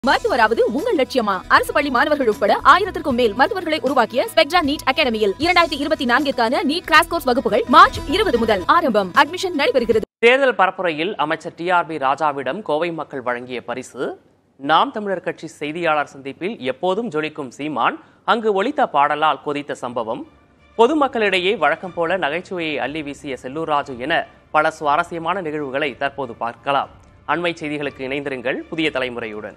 மருத்துவராவது உங்கள் லட்சியமா அரசு பள்ளி மாணவர்கள் உட்பட ஆயிரத்திற்கும் மேல் மருத்துவர்களை உருவாக்கிய ஸ்பெக்ட்ரா நீட் அகாடமியில் இரண்டாயிரத்தி இருபத்தி நான்கிற்கான நீட் கிராஸ் கோர்ஸ் வகுப்புகள் மார்ச் இருபது முதல் ஆரம்பம் அட்மிஷன் நடைபெறுகிறது தேர்தல் பரப்புரையில் அமைச்சர் டிஆர்பி ராஜாவிடம் கோவை மக்கள் வழங்கிய பரிசு நாம் தமிழர் கட்சி செய்தியாளர் சந்திப்பில் எப்போதும் ஜொலிக்கும் சீமான் அங்கு ஒலித்த பாடலால் கொதித்த சம்பவம் பொதுமக்களிடையே வழக்கம் போல நகைச்சுவையை அள்ளி வீசிய செல்லூர் ராஜு என பல சுவாரஸ்யமான நிகழ்வுகளை தற்போது பார்க்கலாம் அண்மை செய்திகளுக்கு இணைந்திருங்கள் புதிய தலைமுறையுடன்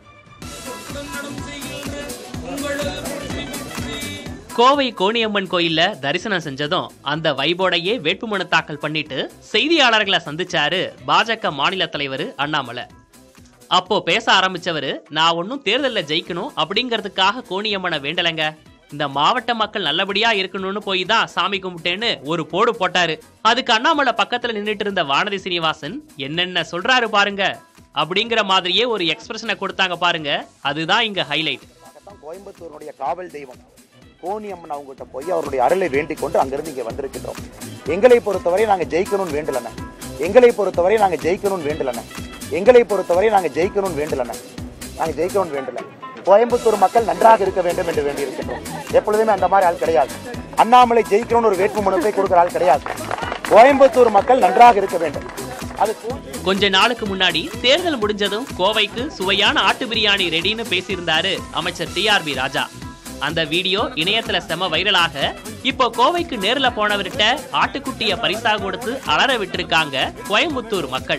கோவை கோணியம்மன் கோயில்ல தரிசனம் செஞ்சதும் அந்த வைபோடையே வேட்புமனு தாக்கல் பண்ணிட்டு செய்தியாளர்களை சந்திச்சாரு பாஜக மாநில தலைவர் அண்ணாமலை அப்போ பேச ஆரம்பிச்சவரு நான் ஒன்னும் தேர்தல்ல ஜெயிக்கணும் அப்படிங்கிறதுக்காக கோணியம்மனை வேண்டலைங்க இந்த மாவட்ட மக்கள் நல்லபடியா இருக்கணும்னு போய் தான் சாமி கும்பிட்டேன்னு ஒரு போடு போட்டாரு அதுக்கு அண்ணாமலை பக்கத்துல நின்னுட்டு இருந்த வானதி சீனிவாசன் என்னென்ன சொல்றாரு பாருங்க அப்படிங்கிற மாதிரியே ஒரு எக்ஸ்பிரஷனை கொடுத்தாங்க பாருங்க அதுதான் இங்க ஹைலைட் தான் கோயம்புத்தூருடைய காவல் தெய்வம் கோணியம்மன் அவங்ககிட்ட போய் அவருடைய அருளை வேண்டிக் கொண்டு அங்கிருந்து இங்க வந்திருக்கின்றோம் எங்களை பொறுத்தவரை நாங்க ஜெயிக்கணும்னு வேண்டலன எங்களை பொறுத்தவரை நாங்க ஜெயிக்கணும்னு வேண்டலன எங்களை பொறுத்தவரை நாங்க ஜெயிக்கணும்னு வேண்டலன நாங்க ஜெயிக்கணும்னு வேண்டல கோயம்புத்தூர் மக்கள் நன்றாக இருக்க வேண்டும் என்று வேண்டி இருக்கின்றோம் எப்பொழுதுமே அந்த மாதிரி ஆள் கிடையாது அண்ணாமலை ஜெயிக்கணும்னு ஒரு வேட்பு மனுவை கொடுக்கிற ஆள் கிடையாது கோயம்புத்தூர் மக்கள் நன்றாக இருக்க வேண்டும் அது கோ- கொஞ்ச நாளுக்கு முன்னாடி தேர்தல் முடிஞ்சதும் கோவைக்கு சுவையான ஆட்டு பிரியாணி ரெடின்னு பேசியிருந்தாரு அமைச்சர் டிஆர்பி ராஜா அந்த வீடியோ இணையத்துல செம வைரலாக இப்போ கோவைக்கு நேர்ல போனவர்கிட்ட ஆட்டுக்குட்டிய பரிசா கொடுத்து அலற விட்டிருக்காங்க கோயம்புத்தூர் மக்கள்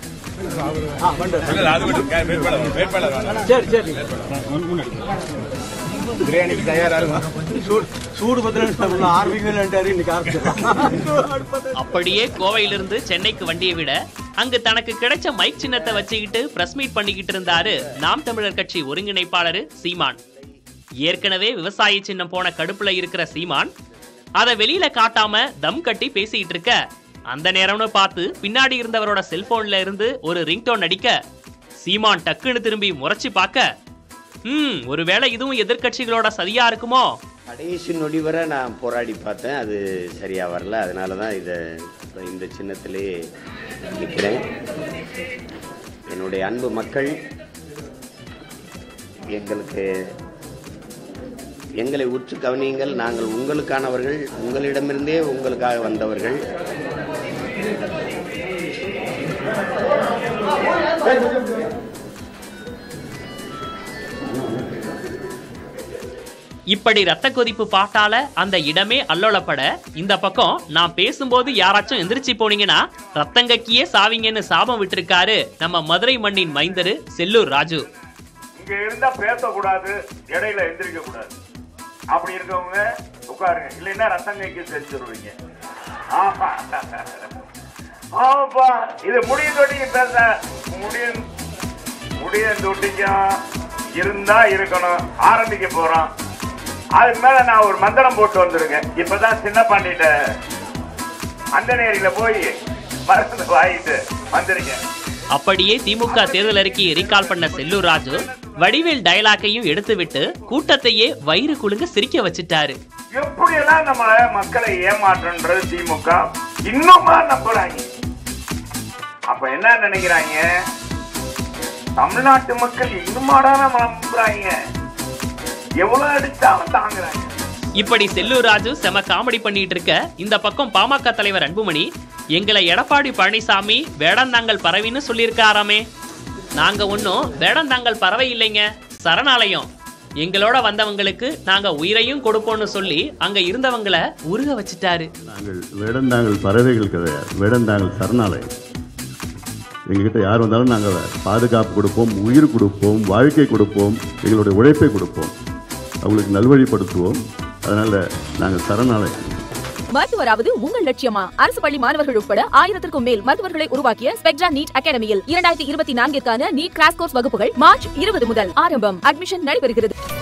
బిర్యానీకి తయారు సూడు బదులు ఆర్మీలు అంటారు இன்னைக்கு ஆரம்பிச்சிடலாம் அப்படியே கோவையிலிருந்து சென்னைக்கு வண்டியை விட அங்கு தனக்கு கிடைச்ச மைக் சின்னத்தை வச்சுக்கிட்டு பிரஸ் மீட் பண்ணிக்கிட்டு இருந்தாரு நாம் தமிழர் கட்சி ஒருங்கிணைப்பாளர் சீமான் ஏற்கனவே விவசாய சின்னம் போன கடுப்புல இருக்கிற சீமான் அதை வெளியில காட்டாம தம் கட்டி பேசிட்டு இருக்க அந்த நேரம்னு பார்த்து பின்னாடி இருந்தவரோட செல்போன்ல இருந்து ஒரு ரிங்டோன் அடிக்க சீமான் டக்குன்னு திரும்பி முறைச்சு பார்க்க ம் ஒருவேளை இதுவும் எதிர்க்கட்சிகளோட சதியா இருக்குமோ கடைசி நொடி வரை நான் போராடி பார்த்தேன் அது சரியாக வரல அதனால தான் இதை இப்ப இந்த சின்னத்திலே நிற்கிறேன் என்னுடைய அன்பு மக்கள் எங்களுக்கு எங்களை உற்று கவனியுங்கள் நாங்கள் உங்களுக்கானவர்கள் உங்களிடமிருந்தே உங்களுக்காக வந்தவர்கள் இப்படி ரத்த கொதிப்பு பாட்டால அந்த இடமே அல்லோலப்பட இந்த பக்கம் நான் பேசும்போது யாராச்சும் எந்திரிச்சு போனீங்கன்னா ரத்தங்கக்கியே சாவிங்கன்னு சாபம் விட்டிருக்காரு நம்ம மதுரை மண்ணின் மைந்தரு செல்லூர் ராஜு இங்க இருந்தா பேசக்கூடாது இடையில எந்திரிக்க கூடாது அப்படி இருக்கவங்க உட்காருங்க இல்லைன்னா ரத்தங்கைக்கு செஞ்சிருவீங்க ஆமா ஆமாப்பா இது முடிய தொட்டிக்கு பேச முடிய முடிய தொட்டிக்கும் இருந்தா இருக்கணும் ஆரம்பிக்க போறோம் அதுக்கு மேல நான் ஒரு மந்திரம் போட்டு வந்திருக்கேன் இப்பதான் சின்ன பாண்டிட்ட அந்த நேரில போய் மருந்து வாங்கிட்டு வந்திருக்கேன் அப்படியே திமுக தேர்தல் அறிக்கையை ரீகால் பண்ண செல்லூர் ராஜு வடிவேல் டயலாக்கையும் எடுத்துவிட்டு கூட்டத்தையே வயிறு குலுங்க சிரிக்க வச்சிட்டாரு எப்படியெல்லாம் நம்மள மக்களை ஏமாற்றுன்றது திமுக இன்னுமா நம்புறாங்க அப்ப என்ன நினைக்கிறாங்க தமிழ்நாட்டு மக்கள் இன்னுமாடா நம்ம நம்புறாங்க எவ்வளவு அடிச்சாலும் தாங்குறாங்க இப்படி செல்லூர் ராஜு செம காமெடி பண்ணிட்டு இருக்க இந்த பக்கம் பாமக தலைவர் அன்புமணி எங்களை எடப்பாடி பழனிசாமி வேடந்தாங்கல் பறவைன்னு சொல்லியிருக்காராமே நாங்க ஒன்றும் வேடந்தாங்கல் பறவை இல்லைங்க சரணாலயம் எங்களோட வந்தவங்களுக்கு நாங்க உயிரையும் கொடுப்போம்னு சொல்லி அங்க இருந்தவங்கள உருக வச்சுட்டாரு நாங்கள் வேடந்தாங்கள் பறவைகள் கிடையாது வேடந்தாங்கள் சரணாலயம் எங்ககிட்ட யார் வந்தாலும் நாங்கள் பாதுகாப்பு கொடுப்போம் உயிர் கொடுப்போம் வாழ்க்கை கொடுப்போம் எங்களுடைய உழைப்பை கொடுப்போம் அவங்களுக்கு நல்வழிப்படுத்துவோம் அதனால் நாங்கள் சரணாலயம் மருத்துவராவது உங்கள் லட்சியமா அரசு பள்ளி மாணவர்கள் உட்பட ஆயிரத்திற்கும் மேல் மருத்துவர்களை உருவாக்கிய ஸ்பெக்ட்ரா நீட் அகாடமியில் இரண்டாயிரத்தி இருபத்தி நான்கிற்கான நீட் கிராஸ் கோர்ஸ் வகுப்புகள் மார்ச் இருபது முதல் ஆரம்பம் அட்மிஷன் நடைபெறுகிறது